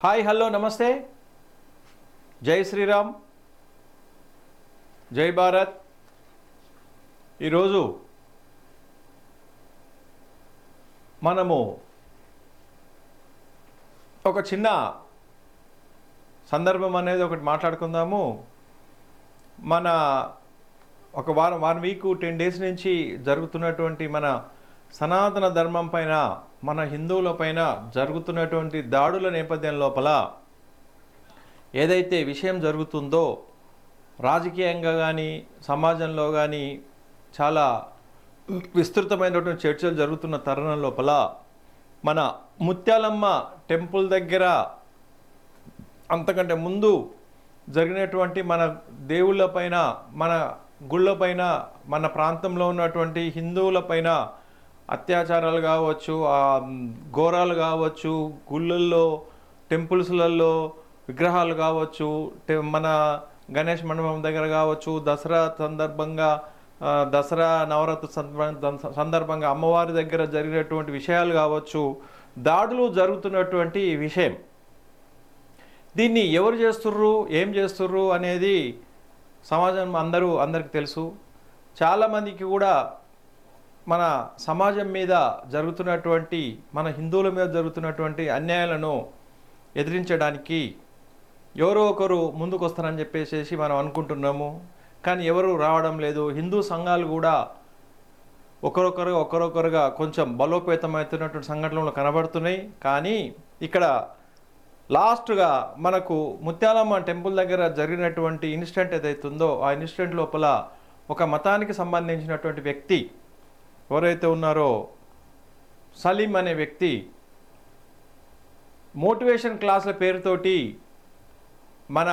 Hi hello నమస్తే జై శ్రీరామ్ జై భారత్ ఈరోజు మనము ఒక చిన్న సందర్భం అనేది ఒకటి మాట్లాడుకుందాము మన ఒక వారం వన్ వీక్ టెన్ డేస్ నుంచి జరుగుతున్నటువంటి మన సనాతన ధర్మం పైన మన హిందువుల పైన జరుగుతున్నటువంటి దాడుల నేపథ్యం లోపల ఏదైతే విషయం జరుగుతుందో రాజకీయంగా కానీ సమాజంలో కానీ చాలా విస్తృతమైనటువంటి చర్చలు జరుగుతున్న తరుణం లోపల మన ముత్యాలమ్మ టెంపుల్ దగ్గర అంతకంటే ముందు జరిగినటువంటి మన దేవుళ్ళ పైన మన గుళ్ళపైన మన ప్రాంతంలో ఉన్నటువంటి హిందువుల పైన అత్యాచారాలు కావచ్చు ఆ ఘోరాలు కావచ్చు గుళ్ళల్లో టెంపుల్స్లలో విగ్రహాలు కావచ్చు టె- మన గణేష్ మండపం దగ్గర కావచ్చు దసరా సందర్భంగా ఆ, దసరా నవరాత్రి సందర్భ- సందర్భంగా అమ్మవారి దగ్గర జరిగినటువంటి విషయాలు కావచ్చు దాడులు జరుగుతున్నటువంటి విషయం దీన్ని ఎవరు చేస్తుర్రు ఏం చేస్తుర్రు అనేది సమాజం అందరూ అందరికీ తెలుసు చాలామందికి కూడా మన సమాజం మీద జరుగుతున్నటువంటి మన హిందువుల మీద జరుగుతున్నటువంటి అన్యాయాలను ఎదిరించడానికి ఎవరో ఒకరు ముందుకు వస్తారని చెప్పేసి మనం అనుకుంటున్నాము కానీ ఎవరు రావడం లేదు హిందూ సంఘాలు కూడా ఒకరొకరుగా ఒకరొకరుగా కొంచెం బలోపేతమవుతున్నటువంటి సంఘటనలు కనబడుతున్నాయి కానీ ఇక్కడ లాస్ట్గా మనకు ముత్యాలమ్మ టెంపుల్ దగ్గర జరిగినటువంటి ఇన్సిడెంట్ ఏదైతుందో ఆ ఇన్సిడెంట్ లోపల ఒక మతానికి సంబంధించినటువంటి వ్యక్తి ఎవరైతే ఉన్నారో సలీం అనే వ్యక్తి మోటివేషన్ క్లాసుల పేరుతోటి మన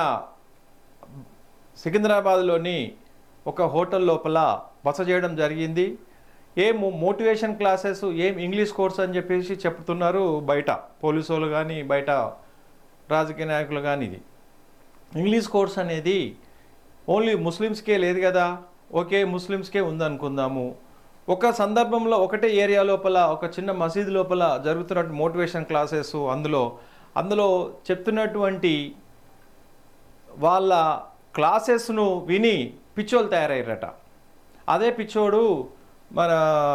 సికింద్రాబాద్లోని ఒక హోటల్ లోపల బస చేయడం జరిగింది ఏం మోటివేషన్ క్లాసెస్ ఏం ఇంగ్లీష్ కోర్స్ అని చెప్పేసి చెప్తున్నారు బయట పోలీసు వాళ్ళు కానీ బయట రాజకీయ నాయకులు కానీ ఇది ఇంగ్లీష్ కోర్స్ అనేది ఓన్లీ ముస్లిమ్స్కే లేదు కదా ఓకే ముస్లిమ్స్కే ఉందనుకుందాము ఒక సందర్భంలో ఒకటే ఏరియా లోపల ఒక చిన్న మసీదు లోపల జరుగుతున్నటువంటి మోటివేషన్ క్లాసెస్ అందులో అందులో చెప్తున్నటువంటి వాళ్ళ క్లాసెస్ను విని పిచ్చోళ్ళు తయారయ్యారట అదే పిచ్చోడు మన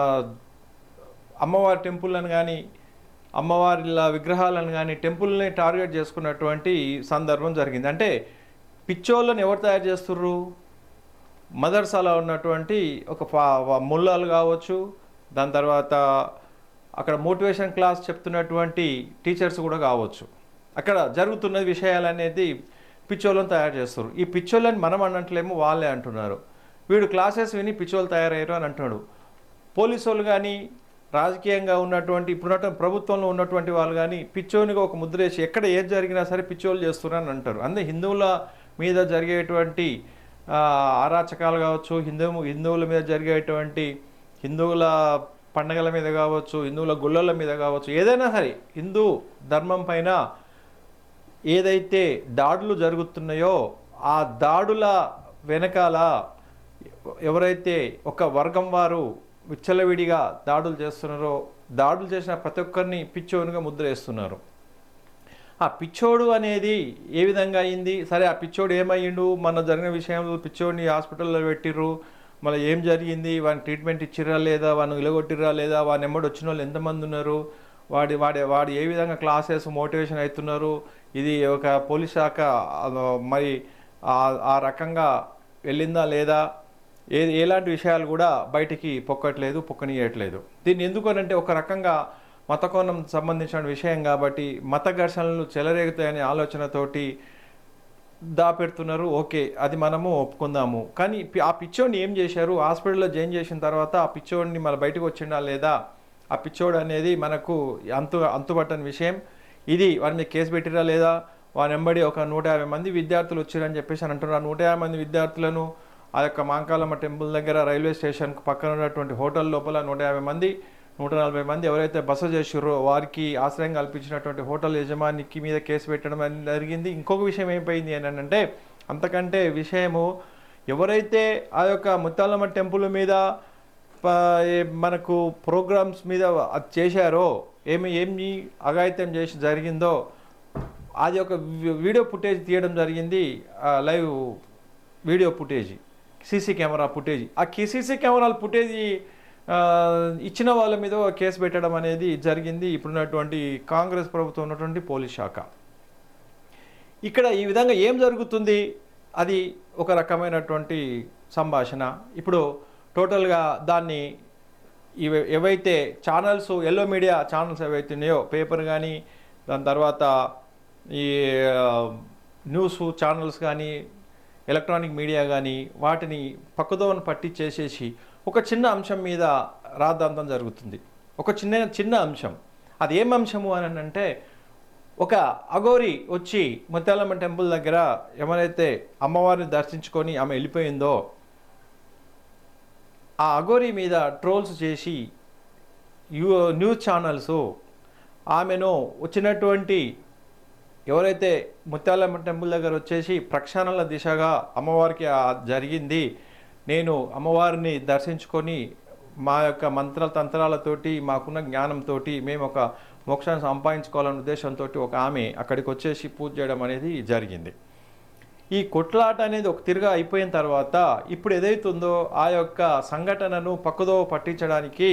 అమ్మవారి టెంపుల్ని కానీ అమ్మవారిల విగ్రహాలను కానీ టెంపుల్ని టార్గెట్ చేసుకున్నటువంటి సందర్భం జరిగింది అంటే పిచ్చోళ్ళని ఎవరు తయారు చేస్తుర్రు మదర్సాలో ఉన్నటువంటి ఒక ఫా- వా- ముల్లాలు కావచ్చు దాని తర్వాత అక్కడ మోటివేషన్ క్లాస్ చెప్తున్నటువంటి టీచర్స్ కూడా కావచ్చు అక్కడ జరుగుతున్న విషయాలు అనేది పిచ్చోళ్ళని తయారు చేస్తారు ఈ పిచ్చోళ్ళని మనం అనట్లేమో వాళ్ళే అంటున్నారు వీడు క్లాసెస్ విని పిచ్చోళ్ళు తయారయ్యారు అని అంటున్నాడు పోలీసు వాళ్ళు కానీ రాజకీయంగా ఉన్నటువంటి ఇప్పుడున్నటువంటి ప్రభుత్వంలో ఉన్నటువంటి వాళ్ళు కానీ పిచ్చోనిగా ఒక ముద్ర వేసి ఎక్కడ ఏది జరిగినా సరే పిచ్చోళ్ళు చేస్తున్నారని అంటారు అందుకే హిందువుల మీద జరిగేటువంటి ఆ, అరాచకాలు కావచ్చు హిందూ హిందువుల మీద జరిగేటువంటి హిందువుల పండగల మీద కావచ్చు హిందువుల గుళ్ళల మీద కావచ్చు ఏదైనా సరే హిందూ ధర్మం పైన ఏదైతే దాడులు జరుగుతున్నాయో ఆ దాడుల వెనకాల ఎవరైతే ఒక వర్గం వారు విచ్చలవిడిగా దాడులు చేస్తున్నారో దాడులు చేసిన ప్రతి ఒక్కరిని పిచ్చోనుగా ముద్ర వేస్తున్నారు ఆ పిచ్చోడు అనేది ఏ విధంగా అయింది సరే ఆ పిచ్చోడు ఏమయ్యిండు మన జరిగిన విషయంలో పిచ్చోడిని హాస్పిటల్లో పెట్టిర్రు మళ్ళీ ఏం జరిగింది వాని ట్రీట్మెంట్ ఇచ్చిర్రా లేదా వాడిని ఇలగొట్టిర్రా లేదా వాని ఎమ్మడి వచ్చిన వాళ్ళు ఎంతమంది ఉన్నారు వాడి వాడి వాడు ఏ విధంగా క్లాసెస్ మోటివేషన్ అవుతున్నారు ఇది ఒక పోలీస్ శాఖ ఆ, మరి ఆ- ఆ రకంగా వెళ్ళిందా లేదా ఏ ఎలాంటి విషయాలు కూడా బయటికి పొక్కట్లేదు పొక్కనియట్లేదు దీన్ని ఎందుకనంటే ఒక రకంగా మత కోణం సంబంధించిన విషయం కాబట్టి మత ఘర్షణలు చెలరేగుతాయనే ఆలోచనతోటి దాపెడుతున్నారు ఓకే అది మనము ఒప్పుకుందాము కానీ పి- ఆ పిచ్చోడిని ఏం చేశారు హాస్పిటల్లో జాయిన్ చేసిన తర్వాత ఆ పిచ్చోడిని మన బయటకు వచ్చిండా లేదా ఆ పిచ్చోడు అనేది మనకు అంతు అంతుపట్టని విషయం ఇది వారి మీద కేసు పెట్టిరా లేదా వారి వెంబడి ఒక నూట యాభై మంది విద్యార్థులు వచ్చారని చెప్పేసి అని అంటున్నారు ఆ నూట యాభై మంది విద్యార్థులను ఆ యొక్క మాంకాలమ్మ టెంపుల్ దగ్గర రైల్వే స్టేషన్కు పక్కన ఉన్నటువంటి హోటల్ లోపల నూట యాభై మంది నూట నలభై మంది ఎవరైతే బస చేసిర్రో వారికి ఆశ్రయం కల్పించినటువంటి హోటల్ యజమానికి మీద కేసు పెట్టడం అనేది జరిగింది ఇంకొక విషయం ఏమైపోయింది అని అంటే అంతకంటే విషయము ఎవరైతే ఆ యొక్క ముత్తాలమ్మ టెంపుల్ మీద ప- ఏ- మనకు ప్రోగ్రామ్స్ మీద అది చేశారో ఏమి ఏమి అఘాయిత్యం చేసి జరిగిందో అది ఒక వి- వీడియో ఫుటేజ్ తీయడం జరిగింది ఆ live video footage CC camera footage ఆ సీసీ కెమెరాల ఫుటేజ్ ఆ, ఇచ్చిన వాళ్ళ మీద కేసు పెట్టడం అనేది జరిగింది ఇప్పుడున్నటువంటి కాంగ్రెస్ ప్రభుత్వం ఉన్నటువంటి పోలీస్ శాఖ ఇక్కడ ఈ విధంగా ఏం జరుగుతుంది అది ఒక రకమైనటువంటి సంభాషణ ఇప్పుడు టోటల్గా దాన్ని ఇవి ఏవైతే ఛానల్స్ ఎల్లో మీడియా ఛానల్స్ ఏవైతే ఉన్నాయో పేపర్ కానీ దాని తర్వాత ఈ ఆ, న్యూస్ ఛానల్స్ కానీ ఎలక్ట్రానిక్ మీడియా కానీ వాటిని పక్కదోవను పట్టి చేసేసి ఒక చిన్న అంశం మీద రాద్ధాంతం జరుగుతుంది ఒక చిన్న చిన్న అంశం అది ఏం అంశము అని అంటే ఒక అఘోరి వచ్చి ముత్యాలమ్మ టెంపుల్ దగ్గర ఎవరైతే అమ్మవారిని దర్శించుకొని ఆమె వెళ్ళిపోయిందో ఆ అఘోరి మీద ట్రోల్స్ చేసి యూ న్యూస్ ఛానల్స్ ఆమెను వచ్చినటువంటి ఎవరైతే ముత్యాలమ్మ టెంపుల్ దగ్గర వచ్చేసి ప్రక్షాళనల దిశగా అమ్మవారికి ఆ జరిగింది నేను అమ్మవారిని దర్శించుకొని మా యొక్క మంత్ర తంత్రాలతోటి మాకున్న జ్ఞానంతో మేము ఒక మోక్షాన్ని సంపాదించుకోవాలనే ఉద్దేశంతో ఒక ఆమె అక్కడికి వచ్చేసి పూజ చేయడం అనేది జరిగింది ఈ కొట్లాట అనేది ఒక తిరుగా అయిపోయిన తర్వాత ఇప్పుడు ఏదైతుందో ఆ యొక్క సంఘటనను పక్కదో పట్టించడానికి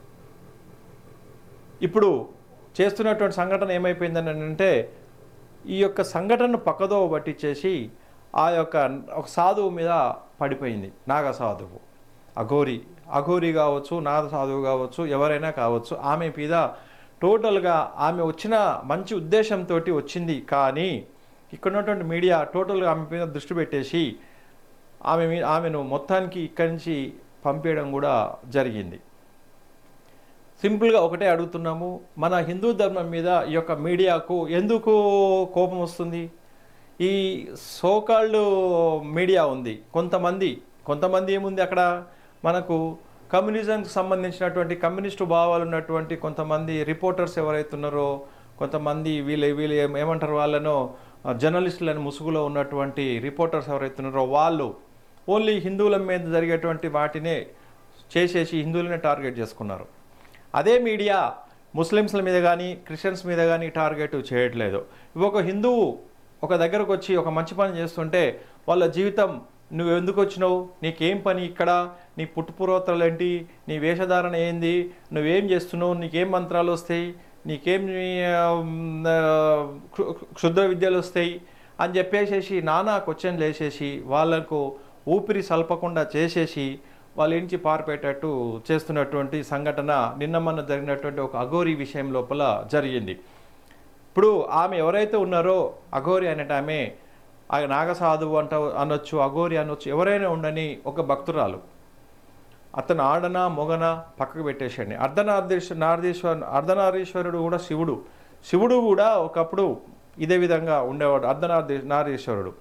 ఇప్పుడు చేస్తున్నటువంటి సంఘటన ఏమైపోయిందని అంటే ఈ యొక్క సంఘటనను పక్కదో పట్టించేసి ఆ యొక్క ఒక సాధువు మీద పడిపోయింది నాగ సాధువు అఘోరి అఘోరి కావచ్చు నాగ సాధువు కావచ్చు ఎవరైనా కావచ్చు ఆమె మీద టోటల్గా ఆమె వచ్చిన మంచి ఉద్దేశంతో వచ్చింది కానీ ఇక్కడ ఉన్నటువంటి మీడియా టోటల్గా ఆమె మీద దృష్టి పెట్టేసి ఆమె మీ ఆమెను మొత్తానికి ఇక్కడి నుంచి పంపేయడం కూడా జరిగింది సింపుల్గా ఒకటే అడుగుతున్నాము మన హిందూ ధర్మం మీద ఈ యొక్క మీడియాకు ఎందుకు కోపం వస్తుంది ఈ సోకాల్డ్ మీడియా ఉంది కొంతమంది కొంతమంది ఏముంది అక్కడ మనకు కమ్యూనిజంకి సంబంధించినటువంటి కమ్యూనిస్టు భావాలు ఉన్నటువంటి కొంతమంది రిపోర్టర్స్ ఎవరైతే ఉన్నారో కొంతమంది వీళ్ళు వీళ్ళు ఏం- ఏమంటారు వాళ్ళను ఆ, జర్నలిస్టులని ముసుగులో ఉన్నటువంటి రిపోర్టర్స్ ఎవరైతే ఉన్నారో వాళ్ళు ఓన్లీ హిందువుల మీద జరిగేటువంటి వాటినే చేసేసి హిందువులనే టార్గెట్ చేసుకున్నారు అదే మీడియా ముస్లిమ్స్ల మీద కానీ క్రిస్టియన్స్ మీద కానీ టార్గెట్ చేయట్లేదు ఒక హిందువు ఒక దగ్గరకు వచ్చి ఒక మంచి పని చేస్తుంటే వాళ్ళ జీవితం నువ్వు ఎందుకు వచ్చినావు నీకేం పని ఇక్కడ నీ పుట్టుపూర్వోత్తరాలు ఏంటి నీ వేషధారణ ఏంది నువ్వేం చేస్తున్నావు నీకేం మంత్రాలు వస్తాయి నీకేం ఆ, ఆ, క్షు- క్షుద్ర విద్యలు వస్తాయి అని చెప్పేసేసి నానా క్వశ్చన్లు వేసేసి వాళ్ళకు ఊపిరి సల్పకుండా చేసేసి వాళ్ళ ఇంచి పారిపోయేటట్టు చేస్తున్నటువంటి సంఘటన నిన్న మొన్న జరిగినటువంటి ఒక అఘోరి విషయం లోపల జరిగింది ఇప్పుడు ఆమె ఎవరైతే ఉన్నారో అఘోరి అనేట ఆమె ఆ నాగసాధువు అంట అనొచ్చు అఘోరి అనొచ్చు ఎవరైనా ఉండని ఒక భక్తురాలు అతను ఆడనా మొగనా పక్కకు పెట్టేసండి అర్ధనారీశ్వ నారీశ్వర అర్ధనారీశ్వరుడు కూడా శివుడు శివుడు కూడా ఒకప్పుడు ఇదే విధంగా ఉండేవాడు అర్ధనారీ నారీశ్వరుడు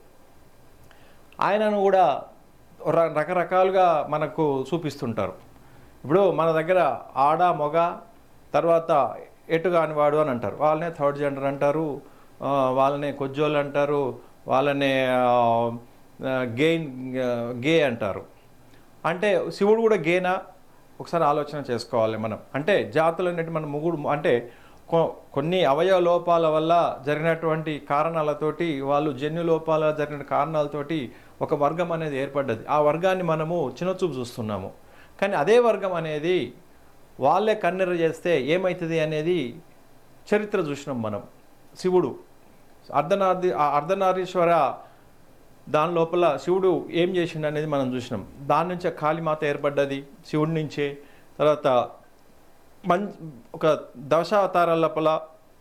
ఆయనను కూడా ర- రకరకాలుగా మనకు చూపిస్తుంటారు ఇప్పుడు మన దగ్గర ఆడ మొగ తర్వాత ఎటు కానివాడు అని అంటారు వాళ్ళనే థర్డ్ జెండర్ అంటారు ఆ, వాళ్ళనే కొజ్జోళ్ళు అంటారు వాళ్ళనే గెయిన్ గే అంటారు అంటే శివుడు కూడా గేనా ఒకసారి ఆలోచన చేసుకోవాలి మనం అంటే జాతులు అనేటి మన ముగుడు అంటే కొ- కొన్ని అవయవ లోపాల వల్ల జరిగినటువంటి కారణాలతోటి వాళ్ళు జన్యు లోపాల జరిగిన కారణాలతోటి ఒక వర్గం అనేది ఏర్పడ్డది ఆ వర్గాన్ని మనము చిన్నచూపు చూస్తున్నాము కానీ అదే వర్గం అనేది వాళ్ళే కన్నెర చేస్తే ఏమవుతుంది అనేది చరిత్ర చూసినాం మనం శివుడు అర్ధనారి ఆ అర్ధనారీశ్వర దాని లోపల శివుడు ఏం చేసిండు అనేది మనం చూసినాం దాని నుంచే కాళీమాత ఏర్పడ్డది శివుడి నుంచే తర్వాత మం ఒక దశ అవతారాల లోపల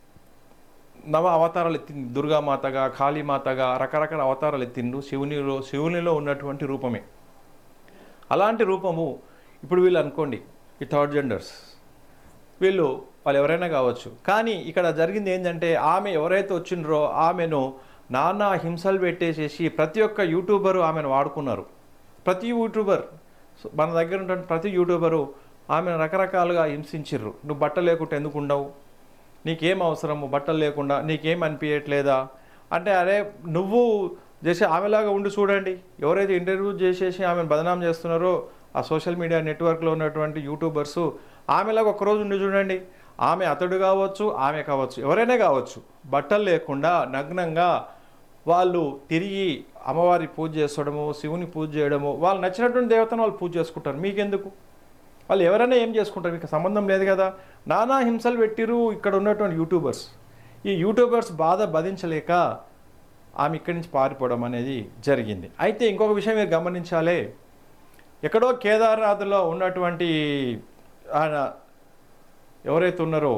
నవ అవతారాలు ఎత్తింది దుర్గామాతగా కాళీమాతగా రకరకాల అవతారాలు ఎత్తిండు శివునిలో శివునిలో ఉన్నటువంటి రూపమే అలాంటి రూపము ఇప్పుడు వీళ్ళు అనుకోండి ఈ థర్డ్ జెండర్స్ వీళ్ళు వాళ్ళు ఎవరైనా కావచ్చు కానీ ఇక్కడ జరిగింది ఏంటంటే ఆమె ఎవరైతే వచ్చిండ్రో ఆమెను నానా హింసలు పెట్టేసేసి ప్రతి ఒక్క యూట్యూబరు ఆమెను వాడుకున్నారు ప్రతి యూట్యూబర్ సో మన దగ్గర ఉన్న ప్రతి యూట్యూబరు ఆమెను రకరకాలుగా హింసించిర్రు నువ్వు బట్ట లేకుండా ఎందుకు ఉండవు నీకేం అవసరము బట్టలు లేకుండా నీకేం అనిపించట్లేదా అంటే అరే నువ్వు చేసే ఆమెలాగా ఉండి చూడండి ఎవరైతే ఇంటర్వ్యూ చేసేసి ఆమెను బదనాం చేస్తున్నారో ఆ సోషల్ మీడియా నెట్వర్క్లో ఉన్నటువంటి యూట్యూబర్స్ ఆమెలాగా ఒక్కరోజు ఉండి చూడండి ఆమె అతడు కావచ్చు ఆమె కావచ్చు ఎవరైనా కావచ్చు బట్టలు లేకుండా నగ్నంగా వాళ్ళు తిరిగి అమ్మవారి పూజ చేసుకోవడము శివుని పూజ చేయడము వాళ్ళు నచ్చినటువంటి దేవతను వాళ్ళు పూజ చేసుకుంటారు మీకెందుకు వాళ్ళు ఎవరైనా ఏం చేసుకుంటారు మీకు సంబంధం లేదు కదా నానా హింసలు పెట్టిరు ఇక్కడ ఉన్నటువంటి యూట్యూబర్స్ ఈ యూట్యూబర్స్ బాధ భరించలేక ఆమె ఇక్కడి నుంచి పారిపోవడం అనేది జరిగింది అయితే ఇంకొక విషయం మీరు గమనించాలే ఎక్కడో కేదార్నాథ్లో ఉన్నటువంటి ఆయన ఎవరైతే ఉన్నారో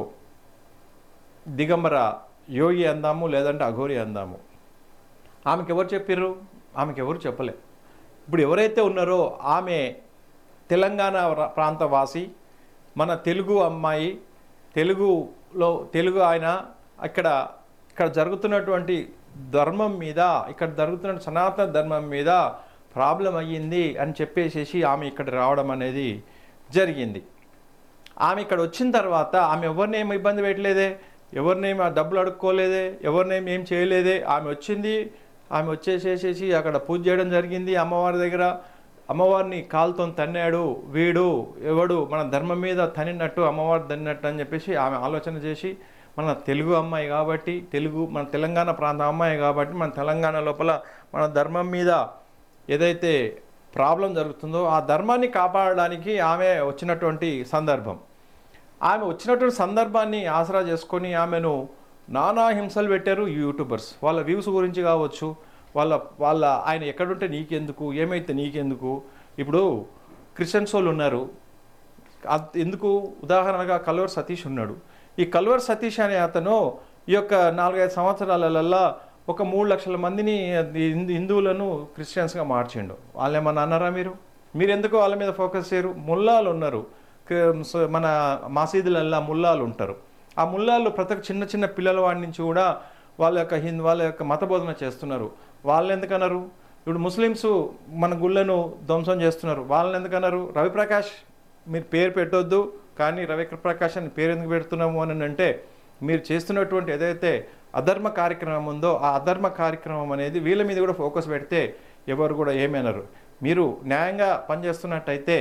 దిగంబర యోగి అందాము లేదంటే అఘోరి అందాము ఆమెకి ఎవరు చెప్పారు ఆమెకి ఎవరు చెప్పలే ఇప్పుడు ఎవరైతే ఉన్నారో ఆమె తెలంగాణ ర- ప్రాంత వాసి మన తెలుగు అమ్మాయి తెలుగులో తెలుగు ఆయన ఇక్కడ ఇక్కడ జరుగుతున్నటువంటి ధర్మం మీద ఇక్కడ జరుగుతున్న సనాతన ధర్మం మీద ప్రాబ్లం అయ్యింది అని చెప్పేసేసి ఆమె ఇక్కడ రావడం అనేది జరిగింది ఆమె ఇక్కడ వచ్చిన తర్వాత ఆమె ఎవరినేమి ఇబ్బంది పెట్టలేదే ఎవరినేమి ఆ డబ్బులు అడుక్కోలేదే ఎవరినేమి ఏం చేయలేదే ఆమె వచ్చింది ఆమె వచ్చేసేసేసి అక్కడ పూజ చేయడం జరిగింది అమ్మవారి దగ్గర అమ్మవారిని కాలుతో తన్నాడు వీడు ఎవడు మన ధర్మం మీద తనినట్టు అమ్మవారు తన్నినట్టు అని చెప్పేసి ఆమె ఆలోచన చేసి మన తెలుగు అమ్మాయి కాబట్టి తెలుగు మన తెలంగాణ ప్రాంత అమ్మాయి కాబట్టి మన తెలంగాణ లోపల మన ధర్మం మీద ఏదైతే ప్రాబ్లం జరుగుతుందో ఆ ధర్మాన్ని కాపాడడానికి ఆమె వచ్చినటువంటి సందర్భం ఆమె వచ్చినటువంటి సందర్భాన్ని ఆసరా చేసుకొని ఆమెను నానా హింసలు పెట్టారు ఈ యూట్యూబర్స్ వాళ్ళ వ్యూస్ గురించి కావచ్చు వాళ్ళ వాళ్ళ ఆయన ఎక్కడుంటే నీకెందుకు ఏమైతే నీకెందుకు ఇప్పుడు క్రిస్టియన్స్ వాళ్ళు ఉన్నారు అద్- ఎందుకు ఉదాహరణగా కల్వర్ సతీష్ ఉన్నాడు ఈ కల్వర్ సతీష్ అనే అతను ఈ యొక్క నాలుగైదు సంవత్సరాలలో ఒక మూడు లక్షల మందిని హిందూ- హిందువులను క్రిస్టియన్స్గా మార్చిండు వాళ్ళు ఏమన్నా అన్నారా మీరు మీరు ఎందుకు వాళ్ళ మీద ఫోకస్ చేయరు ముల్లాలు ఉన్నారు క- స- మన మసీదులల్లా ముల్లాలు ఉంటారు ఆ ముల్లాలు ప్రతి ఒక్క చిన్న చిన్న పిల్లల వాడి నుంచి కూడా వాళ్ళ యొక్క హిందూ వాళ్ళ యొక్క మత బోధన చేస్తున్నారు వాళ్ళు ఎందుకన్నారు ఇప్పుడు ముస్లిమ్స్ మన గుళ్ళను ధ్వంసం చేస్తున్నారు వాళ్ళని ఎందుకన్నారు రవిప్రకాష్ మీరు పేరు పెట్టొద్దు కానీ రవి ప్రకాష్ అని పేరు ఎందుకు పెడుతున్నాము అని అంటే మీరు చేస్తున్నటువంటి ఏదైతే అధర్మ కార్యక్రమం ఉందో ఆ అధర్మ కార్యక్రమం అనేది వీళ్ళ మీద కూడా ఫోకస్ పెడితే ఎవరు కూడా ఏమన్నారు మీరు న్యాయంగా పనిచేస్తున్నట్టయితే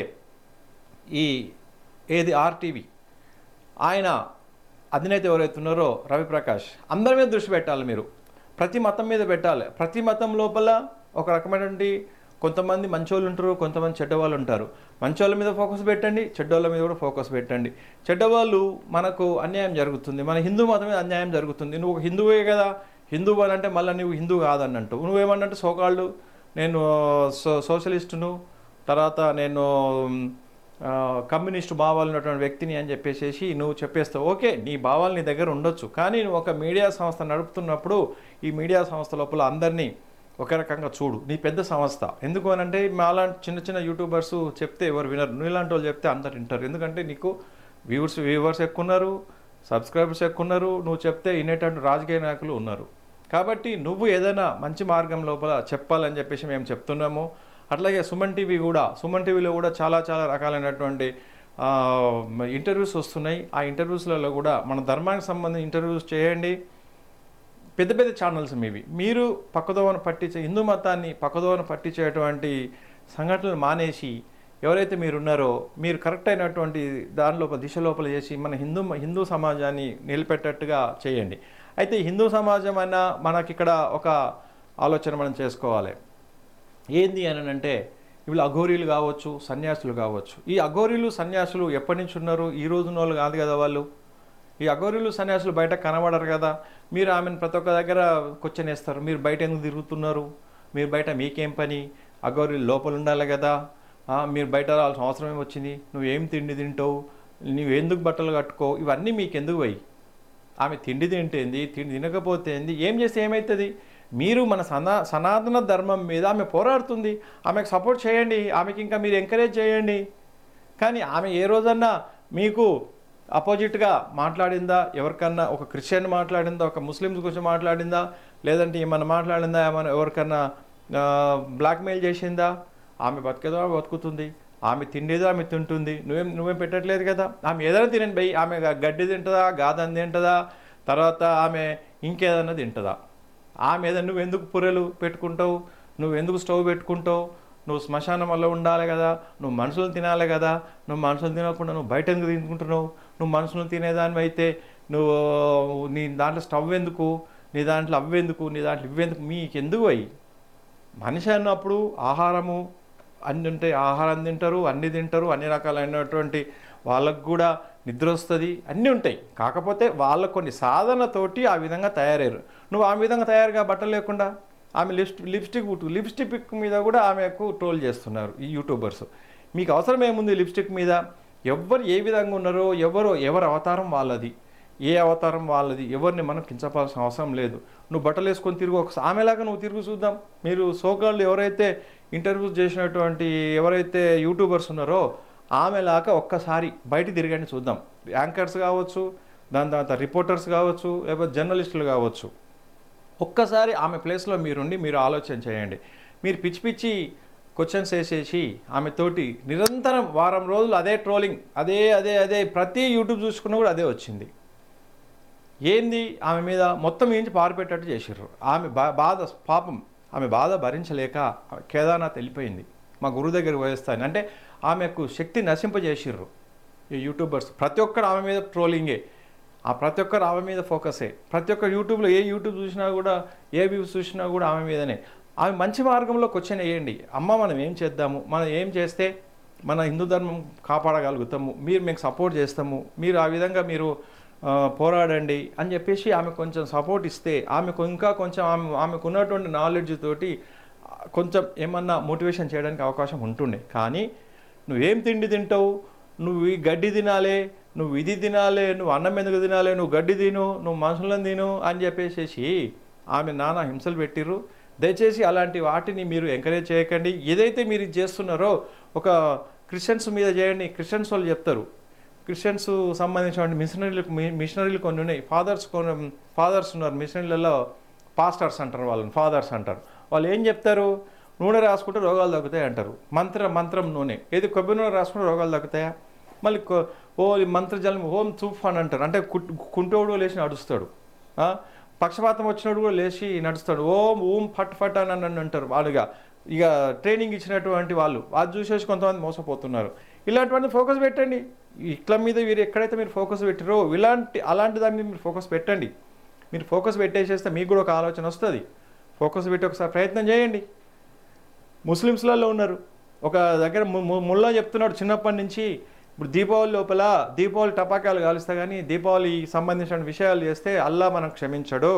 ఈ ఏది ఆర్టీవీ ఆయన అధినేత ఎవరైతే ఉన్నారో రవిప్రకాష్ అందరి మీద దృష్టి పెట్టాలి మీరు ప్రతి మతం మీద పెట్టాలి ప్రతి మతం లోపల ఒక రకమైనటువంటి కొంతమంది మంచోళ్ళు ఉంటారు కొంతమంది చెడ్డవాళ్ళు ఉంటారు మంచోళ్ళ మీద ఫోకస్ పెట్టండి చెడ్డోళ్ళ మీద కూడా ఫోకస్ పెట్టండి చెడ్డవాళ్ళు మనకు అన్యాయం జరుగుతుంది మన హిందూ మతం మీద అన్యాయం జరుగుతుంది నువ్వు ఒక హిందువే కదా హిందువు అని అంటే మళ్ళీ నువ్వు హిందూ కాదన్నట్టు నువ్వేమన్నట్టు సోకాళ్ళు నేను సో సోషలిస్టును తర్వాత నేను ఆ, కమ్యూనిస్టు భావాలు ఉన్నటువంటి వ్యక్తిని అని చెప్పేసి నువ్వు చెప్పేస్తావు ఓకే నీ భావాలు నీ దగ్గర ఉండొచ్చు కానీ నువ్వు ఒక మీడియా సంస్థ నడుపుతున్నప్పుడు ఈ మీడియా సంస్థ లోపల అందరినీ ఒక రకంగా చూడు నీ పెద్ద సంస్థ ఎందుకు అని అంటే మాలాంటి చిన్న చిన్న యూట్యూబర్స్ చెప్తే ఎవరు వినరు నువ్వు ఇలాంటి వాళ్ళు చెప్తే అందరు వింటారు ఎందుకంటే నీకు వ్యూవర్స్ వ్యూవర్స్ ఎక్కువ ఉన్నారు సబ్స్క్రైబర్స్ ఎక్కువ ఉన్నారు నువ్వు చెప్తే వినేటువంటి రాజకీయ నాయకులు ఉన్నారు కాబట్టి నువ్వు ఏదైనా మంచి మార్గం లోపల చెప్పాలని చెప్పేసి మేము చెప్తున్నాము అట్లాగే సుమన్ టీవీ కూడా సుమన్ టీవీలో కూడా చాలా చాలా రకాలైనటువంటి ఆ, ఇంటర్వ్యూస్ వస్తున్నాయి ఆ ఇంటర్వ్యూస్లలో కూడా మన ధర్మానికి సంబంధించి ఇంటర్వ్యూస్ చేయండి పెద్ద పెద్ద ఛానల్స్ మీవి మీరు పక్కదోవను పట్టించే హిందూ మతాన్ని పక్కదోవను పట్టించేటువంటి సంఘటనలు మానేసి ఎవరైతే మీరు ఉన్నారో మీరు కరెక్ట్ అయినటువంటి దాని లోపల దిశ లోపల చేసి మన హిందూ హిందూ సమాజాన్ని నిలబెట్టేట్టుగా చేయండి అయితే ఈ హిందూ సమాజం అన్న మనకి ఇక్కడ ఒక ఆలోచన మనం చేసుకోవాలి ఏంది అని అంటే వీళ్ళు అఘోరీలు కావచ్చు సన్యాసులు కావచ్చు ఈ అఘోరీలు సన్యాసులు ఎప్పటి నుంచి ఉన్నారు ఈ రోజు వాళ్ళు కాదు కదా వాళ్ళు ఈ అఘోరీలు సన్యాసులు బయట కనబడరు కదా మీరు ఆమెను ప్రతి ఒక్క దగ్గర క్వశ్చన్ వేస్తారు మీరు బయట ఎందుకు తిరుగుతున్నారు మీరు బయట మీకేం పని అఘోరీలు లోపల ఉండాలి కదా ఆ, మీరు బయట రావాల్సిన అవసరం ఏమొచ్చింది నువ్వు ఏం తిండి తింటావు నువ్వు ఎందుకు బట్టలు కట్టుకో ఇవన్నీ మీకు ఎందుకు పోయి ఆమె తిండి తింటేంది తిండి తినకపోతే ఏంది ఏం చేస్తే ఏమవుతుంది మీరు మన సనా సనాతన ధర్మం మీద ఆమె పోరాడుతుంది ఆమెకు సపోర్ట్ చేయండి ఆమెకి ఇంకా మీరు ఎంకరేజ్ చేయండి కానీ ఆమె ఏ రోజన్నా మీకు అపోజిట్గా మాట్లాడిందా ఎవరికన్నా ఒక క్రిస్టియన్ మాట్లాడిందా ఒక ముస్లిమ్స్ గురించి మాట్లాడిందా లేదంటే ఏమన్నా మాట్లాడిందా ఏమన్నా ఎవరికన్నా బ్లాక్మెయిల్ చేసిందా ఆమె బతికేదో ఆమె బతుకుతుంది ఆమె తిండేదో ఆమె తింటుంది నువ్వేం నువ్వేం పెట్టట్లేదు కదా ఆమె ఏదైనా తినండి భయ్ ఆమె గ- గడ్డి తింటుందా గాదని తింటుందా తర్వాత ఆమె ఇంకేదన్నా తింటుందా ఆమె ఏదైనా నువ్వు ఎందుకు పుర్రెలు పెట్టుకుంటావు నువ్వు ఎందుకు స్టవ్ పెట్టుకుంటావు నువ్వు శ్మశానంలో ఉండాలి కదా నువ్వు మనుషులను తినాలి కదా నువ్వు మనుషులు తినకుండా నువ్వు బయట ఎందుకు తినుకుంటున్నావు నువ్వు మనుషులను తినేదానివి అయితే నువ్వు నీ దాంట్లో స్టవ్ ఎందుకు నీ దాంట్లో అవ్వెందుకు నీ దాంట్లో ఇవ్వెందుకు మీకు ఎందుకు అయ్యి మనిషి అన్నప్పుడు ఆహారము అన్ని ఉంటాయి ఆహారం తింటారు అన్ని తింటారు అన్ని రకాలైనటువంటి వాళ్ళకు కూడా నిద్ర వస్తుంది అన్నీ ఉంటాయి కాకపోతే వాళ్ళ కొన్ని సాధనతోటి ఆ విధంగా తయారయ్యారు నువ్వు ఆ విధంగా తయారుగా బట్టలు లేకుండా ఆమె లిప్స్ట్ లిప్స్టిక్ పుట్టు లిప్స్టిక్ మీద కూడా ఆమెకు ట్రోల్ చేస్తున్నారు ఈ యూట్యూబర్స్ మీకు అవసరం ఏముంది లిప్స్టిక్ మీద ఎవరు ఏ విధంగా ఉన్నారో ఎవరో ఎవరి అవతారం వాళ్ళది ఏ అవతారం వాళ్ళది ఎవరిని మనం కించపాల్సిన అవసరం లేదు నువ్వు బట్టలు వేసుకొని తిరుగు ఒక ఆమెలాగా నువ్వు తిరుగు చూద్దాం మీరు సోకాళ్ళు ఎవరైతే ఇంటర్వ్యూస్ చేసినటువంటి ఎవరైతే యూట్యూబర్స్ ఉన్నారో ఆమెలాగా ఒక్కసారి బయట తిరగండి చూద్దాం యాంకర్స్ కావచ్చు దాని తర్వాత రిపోర్టర్స్ కావచ్చు లేకపోతే జర్నలిస్టులు కావచ్చు ఒక్కసారి ఆమె ప్లేస్లో మీరుండి మీరు ఆలోచన చేయండి మీరు పిచ్చి పిచ్చి క్వశ్చన్స్ వేసేసి ఆమెతోటి నిరంతరం వారం రోజులు అదే ట్రోలింగ్ అదే అదే అదే ప్రతి యూట్యూబ్ చూసుకున్నా కూడా అదే వచ్చింది ఏంది ఆమె మీద మొత్తం ఏంచి పారిపెట్టట్టు చేసిర్రు ఆమె బా బాధ పాపం ఆమె బాధ భరించలేక కేదార్నాథ్ వెళ్ళిపోయింది మా గురువు దగ్గరికి పోయేస్తాను అంటే ఆమెకు శక్తి నశింపజేసిర్రు ఈ యూట్యూబర్స్ ప్రతి ఒక్కరు ఆమె మీద ట్రోలింగే ఆ ప్రతి ఒక్కరు ఆమె మీద ఫోకసే ప్రతి ఒక్క యూట్యూబ్లో ఏ యూట్యూబ్ చూసినా కూడా ఏ వ్యూస్ చూసినా కూడా ఆమె మీదనే ఆమె మంచి మార్గంలో క్వశ్చన్ వేయండి అమ్మ మనం ఏం చేద్దాము మనం ఏం చేస్తే మన హిందూ ధర్మం కాపాడగలుగుతాము మీరు మీకు సపోర్ట్ చేస్తాము మీరు ఆ విధంగా మీరు ఆ, పోరాడండి అని చెప్పేసి ఆమె కొంచెం సపోర్ట్ ఇస్తే ఆమెకు ఇంకా కొంచెం ఆమె ఆమెకు ఉన్నటువంటి నాలెడ్జ్ తోటి ఆ, కొంచెం ఏమన్నా మోటివేషన్ చేయడానికి అవకాశం ఉంటుండే కానీ నువ్వేం తిండి తింటావు నువ్వు ఈ గడ్డి తినాలి నువ్వు ఇది తినాలి నువ్వు అన్నం ఎందుకు తినాలి నువ్వు గడ్డి తిను నువ్వు మనుషులను తిను అని చెప్పేసేసి ఆమె నానా హింసలు పెట్టిర్రు దయచేసి అలాంటి వాటిని మీరు ఎంకరేజ్ చేయకండి ఏదైతే మీరు ఇది చేస్తున్నారో ఒక క్రిస్టియన్స్ మీద చేయండి క్రిస్టియన్స్ వాళ్ళు చెప్తారు క్రిస్టియన్స్ సంబంధించిన మిషనరీలు మిషనరీలు కొన్ని ఉన్నాయి ఫాదర్స్ కొన్ని ఫాదర్స్ ఉన్నారు మిషనరీలలో పాస్టర్స్ అంటారు వాళ్ళని ఫాదర్స్ అంటారు వాళ్ళు ఏం చెప్తారు నూనె రాసుకుంటే రోగాలు తగ్గుతాయి అంటారు మంత్ర మంత్రం నూనె ఏది కొబ్బరి నూనె రాసుకుంటే రోగాలు తగ్గుతాయా మళ్ళీ కొ- ఓ ఈ మంత్రజలం ఓం తుఫాన్ అంటారు అంటే కు- కుంటోడు లేచి నడుస్తాడు ఆ? పక్షపాతం వచ్చినోడు కూడా లేచి నడుస్తాడు ఓం ఓం ఫట్ ఫట్ అని అని అంటారు వాళ్ళుగా ఇక ట్రైనింగ్ ఇచ్చినటువంటి వాళ్ళు అది చూసేసి కొంతమంది మోసపోతున్నారు ఇలాంటివన్నీ ఫోకస్ పెట్టండి ఇట్ల మీద మీరు ఎక్కడైతే మీరు ఫోకస్ పెట్టారో ఇలాంటి అలాంటి దాని మీద మీరు ఫోకస్ పెట్టండి మీరు ఫోకస్ పెట్టేసేస్తే మీకు కూడా ఒక ఆలోచన వస్తుంది ఫోకస్ పెట్టి ఒకసారి ప్రయత్నం చేయండి ముస్లిమ్స్లలో ఉన్నారు ఒక దగ్గర ము- ము- ముల్లా చెప్తున్నాడు చిన్నప్పటి నుంచి ఇప్పుడు దీపావళి లోపల దీపావళి టపాకాయలు కాలుస్తా కానీ దీపావళికి సంబంధించిన విషయాలు చేస్తే అల్లా మనం క్షమించడు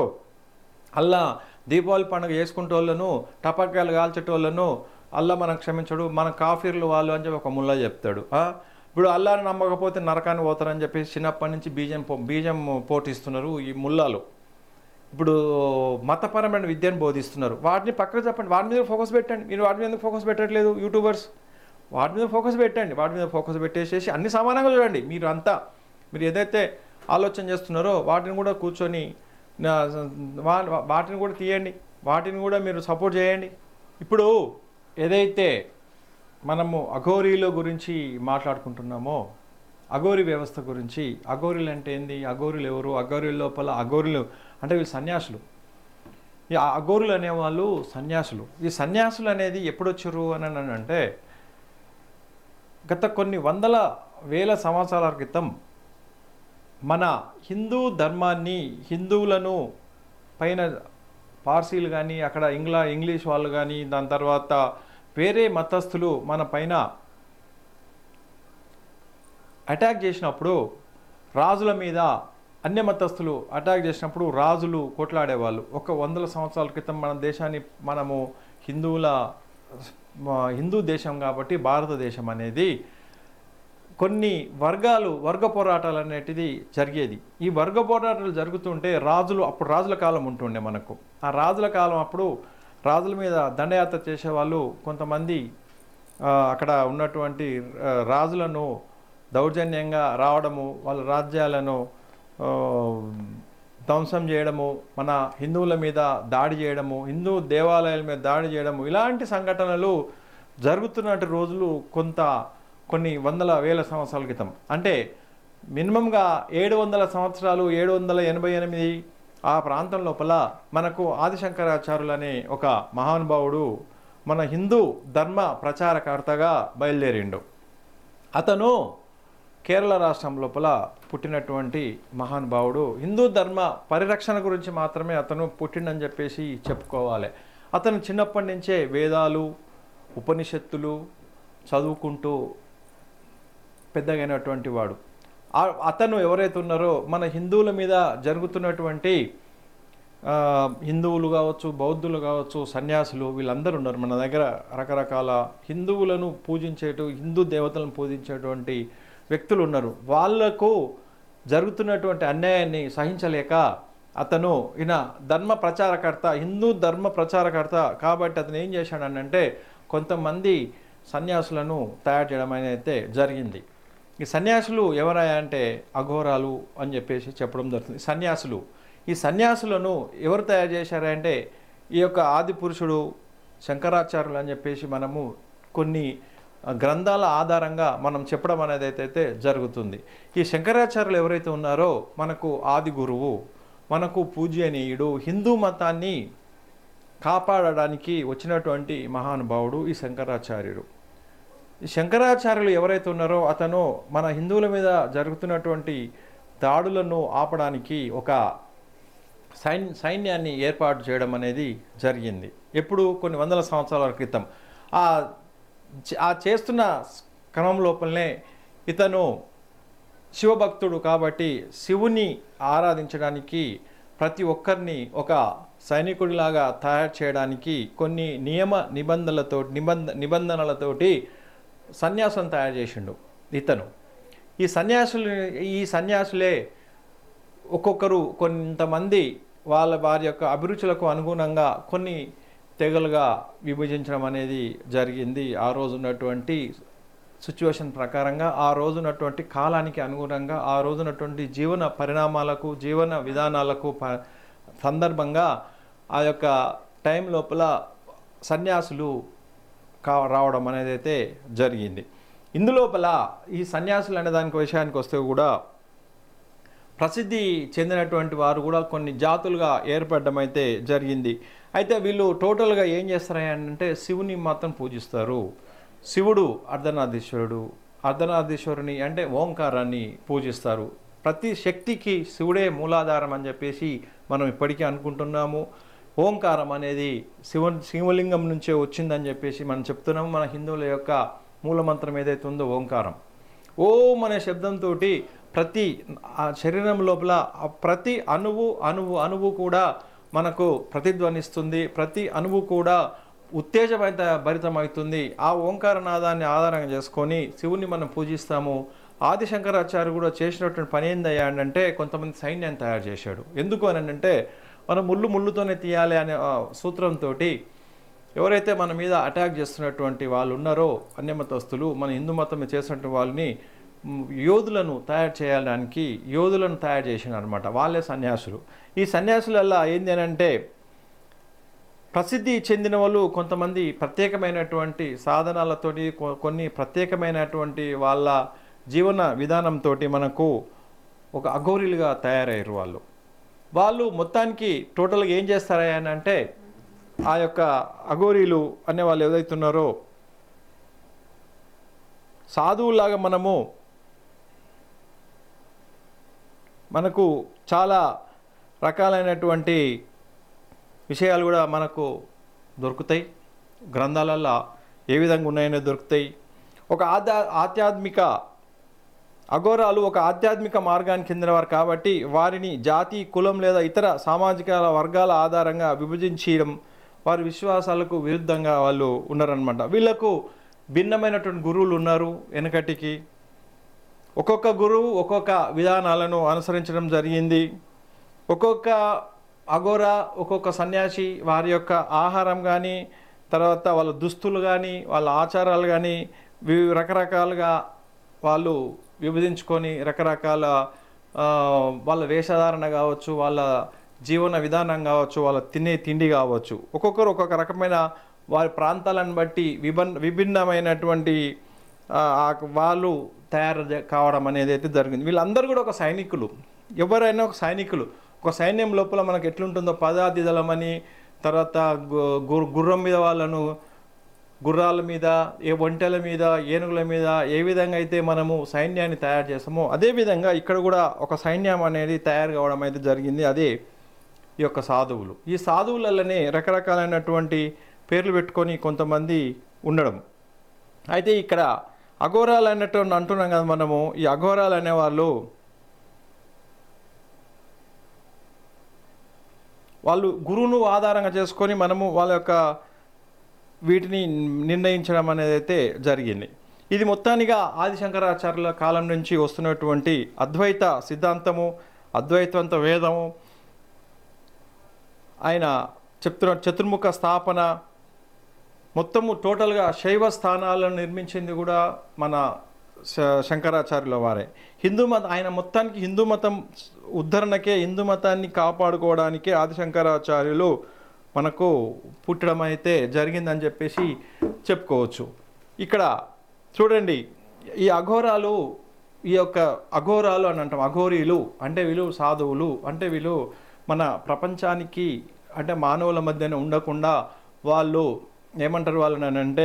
అల్లా దీపావళి పండుగ చేసుకుంటోళ్ళను టపాకాయలు కాల్చేటోళ్ళను అల్లా మనం క్షమించడు మన కాఫీర్లు వాళ్ళు అని చెప్పి ఒక ముల్లా చెప్తాడు ఆ? ఇప్పుడు అల్లాని నమ్మకపోతే నరకాన్ని పోతారని చెప్పేసి చిన్నప్పటి నుంచి బీజం పో- బీజం పోటిస్తున్నారు ఈ ముల్లాలు ఇప్పుడు మతపరమైన విద్యను బోధిస్తున్నారు వాటిని పక్కకు చెప్పండి వాటి మీద ఫోకస్ పెట్టండి మీరు వాటి మీద ఫోకస్ పెట్టట్లేదు యూట్యూబర్స్ వాటి మీద ఫోకస్ పెట్టండి వాటి మీద ఫోకస్ పెట్టేసేసి అన్ని సమానంగా చూడండి మీరు అంతా మీరు ఏదైతే ఆలోచన చేస్తున్నారో వాటిని కూడా కూర్చొని నా- వా- వాటిని కూడా తీయండి వాటిని కూడా మీరు సపోర్ట్ చేయండి ఇప్పుడు ఏదైతే మనము అఘోరీల గురించి మాట్లాడుకుంటున్నామో అఘోరి వ్యవస్థ గురించి అఘోరీలు అంటే ఏంది అఘోరీలు ఎవరు అఘోరీల లోపల అఘోరీలు అంటే వీళ్ళు సన్యాసులు ఈ అఘోరులు అనేవాళ్ళు సన్యాసులు ఈ సన్యాసులు అనేది ఎప్పుడు వచ్చారు అని అని అంటే గత కొన్ని వందల వేల సంవత్సరాల క్రితం మన హిందూ ధర్మాన్ని హిందువులను పైన పార్సీలు కానీ అక్కడ ఇంగ్లా ఇంగ్లీష్ వాళ్ళు కానీ దాని తర్వాత వేరే మతస్థులు మన పైన అటాక్ చేసినప్పుడు రాజుల మీద అన్య మతస్థులు అటాక్ చేసినప్పుడు రాజులు కొట్లాడేవాళ్ళు ఒక వందల సంవత్సరాల క్రితం మన దేశాన్ని మనము హిందువుల మ, హిందూ దేశం కాబట్టి భారతదేశం అనేది కొన్ని వర్గాలు వర్గ పోరాటాలు అనేటిది జరిగేది ఈ వర్గ పోరాటాలు జరుగుతుంటే రాజులు అప్పుడు రాజుల కాలం ఉంటుండే మనకు ఆ రాజుల కాలం అప్పుడు రాజుల మీద దండయాత్ర చేసేవాళ్ళు కొంతమంది ఆ, అక్కడ ఉన్నటువంటి ఆ, రాజులను దౌర్జన్యంగా రావడము వాళ్ళ రాజ్యాలను ఆ, ధ్వంసం చేయడము మన హిందువుల మీద దాడి చేయడము హిందూ దేవాలయాల మీద దాడి చేయడము ఇలాంటి సంఘటనలు జరుగుతున్నటి రోజులు కొంత కొన్ని వందల వేల సంవత్సరాల క్రితం అంటే మినిమంగా ఏడు వందల సంవత్సరాలు ఏడు వందల ఎనభై ఎనిమిది ఆ ప్రాంతం లోపల మనకు ఆదిశంకరాచార్యులు అనే ఒక మహానుభావుడు మన హిందూ ధర్మ ప్రచారకర్తగా బయలుదేరిండు అతను కేరళ రాష్ట్రం లోపల పుట్టినటువంటి మహానుభావుడు హిందూ ధర్మ పరిరక్షణ గురించి మాత్రమే అతను పుట్టిండని చెప్పేసి చెప్పుకోవాలి అతను చిన్నప్పటి నుంచే వేదాలు ఉపనిషత్తులు చదువుకుంటూ పెద్దగైనటువంటి వాడు ఆ- అతను ఎవరైతే ఉన్నారో మన హిందువుల మీద జరుగుతున్నటువంటి ఆ, హిందువులు కావచ్చు బౌద్ధులు కావచ్చు సన్యాసులు వీళ్ళందరూ ఉన్నారు మన దగ్గర రకరకాల హిందువులను పూజించేటు హిందూ దేవతలను పూజించేటువంటి వ్యక్తులు ఉన్నారు వాళ్లకు జరుగుతున్నటువంటి అన్యాయాన్ని సహించలేక అతను ఈయన ధర్మ ప్రచారకర్త హిందూ ధర్మ ప్రచారకర్త కాబట్టి అతను ఏం చేశాడనంటే కొంతమంది సన్యాసులను తయారు చేయడం అనేది అయితే జరిగింది ఈ సన్యాసులు ఎవరయ్యా అంటే అఘోరాలు అని చెప్పేసి చెప్పడం జరుగుతుంది సన్యాసులు ఈ సన్యాసులను ఎవరు తయారు చేశారంటే ఈ యొక్క ఆది పురుషుడు శంకరాచార్యులు అని చెప్పేసి మనము కొన్ని ఆ, గ్రంథాల ఆధారంగా మనం చెప్పడం అనేది అయితే జరుగుతుంది ఈ శంకరాచార్యులు ఎవరైతే ఉన్నారో మనకు ఆది గురువు మనకు పూజ్యనీయుడు హిందూ మతాన్ని కాపాడడానికి వచ్చినటువంటి మహానుభావుడు ఈ శంకరాచార్యుడు ఈ శంకరాచార్యులు ఎవరైతే ఉన్నారో అతను మన హిందువుల మీద జరుగుతున్నటువంటి దాడులను ఆపడానికి ఒక సైన్ సైన్యాన్ని ఏర్పాటు చేయడం అనేది జరిగింది ఎప్పుడు కొన్ని వందల సంవత్సరాల క్రితం ఆ చ- ఆ చేస్తున్న క్రమం లోపలనే ఇతను శివభక్తుడు కాబట్టి శివుని ఆరాధించడానికి ప్రతి ఒక్కరిని ఒక సైనికుడిలాగా తయారు చేయడానికి కొన్ని నియమ నిబంధనలతో నిబంధ నిబంధనలతోటి సన్యాసం తయారు చేసిండు ఇతను ఈ సన్యాసులు ఈ సన్యాసులే ఒక్కొక్కరు కొంతమంది వాళ్ళ వారి యొక్క అభిరుచులకు అనుగుణంగా కొన్ని తెగలుగా విభజించడం అనేది జరిగింది ఆ రోజు ఉన్నటువంటి సిచ్యువేషన్ ప్రకారంగా ఆ రోజున్నటువంటి కాలానికి అనుగుణంగా ఆ రోజున్నటువంటి జీవన పరిణామాలకు జీవన విధానాలకు ప సందర్భంగా ఆ యొక్క టైం లోపల సన్యాసులు కా రావడం అనేది అయితే జరిగింది ఇందులోపల ఈ సన్యాసులు అనే దానికి విషయానికి వస్తే కూడా ప్రసిద్ధి చెందినటువంటి వారు కూడా కొన్ని జాతులుగా ఏర్పడడం అయితే జరిగింది అయితే వీళ్ళు టోటల్గా ఏం చేస్తారు అంటే శివుని మాత్రం పూజిస్తారు శివుడు అర్ధనాథీశ్వరుడు అర్ధనాథీశ్వరుని అంటే ఓంకారాన్ని పూజిస్తారు ప్రతి శక్తికి శివుడే మూలాధారం అని చెప్పేసి మనం ఇప్పటికీ అనుకుంటున్నాము ఓంకారం అనేది శివ శివలింగం నుంచే వచ్చిందని చెప్పేసి మనం చెప్తున్నాము మన హిందువుల యొక్క మూలమంత్రం ఏదైతే ఉందో ఓంకారం ఓం అనే శబ్దంతో ప్రతి ఆ శరీరం లోపల ఆ ప్రతి అణువు అణువు అణువు కూడా మనకు ప్రతిధ్వనిస్తుంది ప్రతి అణువు కూడా ఉత్తేజమైన భరితమవుతుంది ఆ ఓంకారనాదాన్ని ఆధారంగా చేసుకొని శివుని మనం పూజిస్తాము ఆది శంకరాచార్య కూడా చేసినటువంటి పని ఏందయ్యా అంటే కొంతమంది సైన్యాన్ని తయారు చేశాడు ఎందుకు అని అంటే మనం ముళ్ళు ముళ్ళుతోనే తీయాలి అనే ఆ, సూత్రంతో ఎవరైతే మన మీద అటాక్ చేస్తున్నటువంటి వాళ్ళు ఉన్నారో అన్యమతస్తులు మన హిందూ మతం మీద చేసినటువంటి వాళ్ళని మ్, యోధులను తయారు చేయడానికి యోధులను తయారు చేసిన అనమాట వాళ్ళే సన్యాసులు ఈ సన్యాసులల్లా ఏంది అని అంటే ప్రసిద్ధి చెందిన వాళ్ళు కొంతమంది ప్రత్యేకమైనటువంటి సాధనాలతోటి కొ- కొన్ని ప్రత్యేకమైనటువంటి వాళ్ళ జీవన విధానంతో మనకు ఒక అఘోరీలుగా తయారయ్యారు వాళ్ళు వాళ్ళు మొత్తానికి టోటల్గా ఏం చేస్తారా అని అంటే ఆ యొక్క అఘోరీలు అనే వాళ్ళు ఏదైతే ఉన్నారో సాధువులాగా మనము మనకు చాలా రకాలైనటువంటి విషయాలు కూడా మనకు దొరుకుతాయి గ్రంథాలల్లో ఏ విధంగా ఉన్నాయనే దొరుకుతాయి ఒక ఆధ్యా ఆధ్యాత్మిక అఘోరాలు ఒక ఆధ్యాత్మిక మార్గానికి చెందినవారు కాబట్టి వారిని జాతి కులం లేదా ఇతర సామాజిక వర్గాల ఆధారంగా విభజించడం వారి విశ్వాసాలకు విరుద్ధంగా వాళ్ళు ఉన్నారనమాట వీళ్ళకు భిన్నమైనటువంటి గురువులు ఉన్నారు వెనకటికి ఒక్కొక్క గురువు ఒక్కొక్క విధానాలను అనుసరించడం జరిగింది ఒక్కొక్క అఘోర ఒక్కొక్క సన్యాసి వారి యొక్క ఆహారం కానీ తర్వాత వాళ్ళ దుస్తులు కానీ వాళ్ళ ఆచారాలు కానీ వివి రకరకాలుగా వాళ్ళు విభజించుకొని రకరకాల ఆ, వాళ్ళ వేషధారణ కావచ్చు వాళ్ళ జీవన విధానం కావచ్చు వాళ్ళ తినే తిండి కావచ్చు ఒక్కొక్కరు ఒక్కొక్క రకమైన వారి ప్రాంతాలను బట్టి విభిన్న విభిన్నమైనటువంటి ఆ, ఆ వాళ్ళు తయారు చే- కావడం అనేది అయితే జరిగింది వీళ్ళందరూ కూడా ఒక సైనికులు ఎవరైనా ఒక సైనికులు ఒక సైన్యం లోపల మనకు ఎట్లుంటుందో పదాతి దళం అని తర్వాత గు- గు- గుర్రం మీద వాళ్ళను గుర్రాల మీద ఏ ఒంటెల మీద ఏనుగుల మీద ఏ విధంగా అయితే మనము సైన్యాన్ని తయారు చేస్తామో అదే విధంగా ఇక్కడ కూడా ఒక సైన్యం అనేది తయారు కావడం అయితే జరిగింది అదే ఈ యొక్క సాధువులు ఈ సాధువులలోనే రకరకాలైనటువంటి పేర్లు పెట్టుకొని కొంతమంది ఉండడం అయితే ఇక్కడ అఘోరాలు అన్నట్టు అంటున్నాం కదా మనము ఈ అఘోరాలు అనేవాళ్ళు వాళ్ళు గురువును ఆధారంగా చేసుకొని మనము వాళ్ళ యొక్క వీటిని నిర్ణయించడం అనేది అయితే జరిగింది ఇది మొత్తానిగా ఆదిశంకరాచార్యుల కాలం నుంచి వస్తున్నటువంటి అద్వైత సిద్ధాంతము అద్వైతవంత వేదము ఆయన చెప్తున్న చతుర్ముఖ స్థాపన మొత్తము టోటల్గా శైవ స్థానాలను నిర్మించింది కూడా మన శ- శంకరాచార్యుల వారే హిందూ మత ఆయన మొత్తానికి హిందూ మతం ఉద్ధరణకే హిందూ మతాన్ని కాపాడుకోవడానికే ఆదిశంకరాచార్యులు మనకు పుట్టడం అయితే జరిగిందని చెప్పేసి చెప్పుకోవచ్చు ఇక్కడ చూడండి ఈ అఘోరాలు ఈ యొక్క అఘోరాలు అని అంటాం అఘోరీలు అంటే వీళ్ళు సాధువులు అంటే వీళ్ళు మన ప్రపంచానికి అంటే మానవుల మధ్యన ఉండకుండా వాళ్ళు ఏమంటారు వాళ్ళని అని అంటే